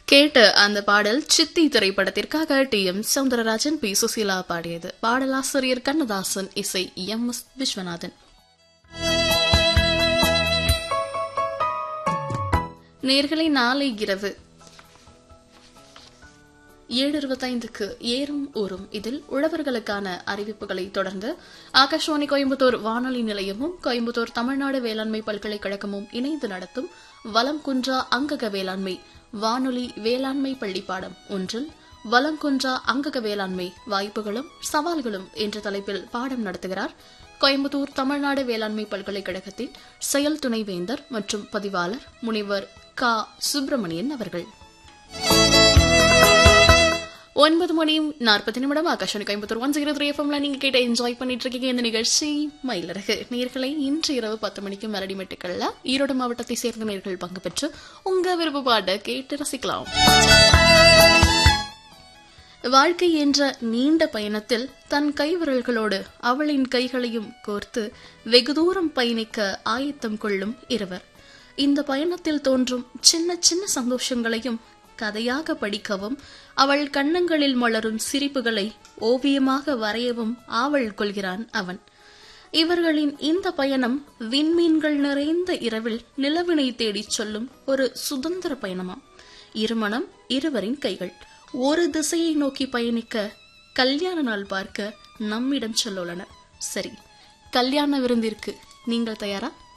கேட்ட அந்த பாடல் சித்தி திரைப்படத்திற்காக T M Soundararajan P Susheela பாடியது பாடலாசிரியர் கண்ணதாசன் இசை எம் எஸ் விஸ்வநாதன் நேர்களை நாளை இரவு ஏழு இருபத்தைந்துக்கு ஏறும் ஊரும் இதில் உழவர்களுக்கான அறிவிப்புகளை தொடர்ந்து ஆகாஷ்வாணி கோயம்புத்தூர் வானொலி நிலையமும் கோயம்புத்தூர் தமிழ்நாடு வேளாண்மை பல்கலைக்கழகமும் இணைந்து நடத்தும் வலம் குன்றா அங்கக வேளாண்மை வானொலி வேளாண்மை பள்ளி பாடம் ஒன்றில் வலம் குன்றா அங்கக வேளாண்மை வாய்ப்புகளும் சவால்களும் என்ற தலைப்பில் பாடம் நடத்துகிறார் கோயம்புத்தூர் தமிழ்நாடு வேளாண்மை பல்கலைக்கழகத்தின் செயல் துணைவேந்தர் மற்றும் பதிவாளர் முனைவர் க சுப்பிரமணியன் அவர்கள் ஒன்பது மணி நாற்பத்தி நிமிடம் ஆகாஷன் கோயம்புத்தூர் ஒன் ஜீரோ த்ரீ எஃப்எம்ல நீங்க கேட்ட என்ஜாய் பண்ணிட்டு இருக்கீங்க இந்த நிகழ்ச்சி மயிலரகு நேர்களை இன்று இரவு பத்து மணிக்கு மெலடி மெட்டுக்கள்ல ஈரோடு மாவட்டத்தை சேர்ந்த நேர்கள் பங்கு பெற்று உங்க விருப்ப பாட்டை கேட்டு ரசிக்கலாம் வாழ்க்கை என்ற நீண்ட பயணத்தில் தன் கைவிரல்களோடு அவளின் கைகளையும் கோர்த்து வெகு தூரம் பயணிக்க ஆயத்தம் கொள்ளும் இருவர் இந்த பயணத்தில் தோன்றும் சின்ன சின்ன சந்தோஷங்களையும் கதையாக படிக்கவும் அவள் கண்ணங்களில் மலரும் சிரிப்புகளை ஓவியமாக வரையவும் ஆவல் கொள்கிறான் அவன் இவர்களின் இந்த பயணம் விண்மீன்கள் நிறைந்த இரவில் நிலவினை தேடிச் சொல்லும் ஒரு சுதந்திர பயணமாம் இருமணம் இருவரின் கைகள் ஒரு திசையை நோக்கி பயணிக்க கல்யாண நாள் பார்க்க நம்மிடம் சொல்லுள்ளனர் சரி கல்யாண விருந்திற்கு நீங்கள் தயாரா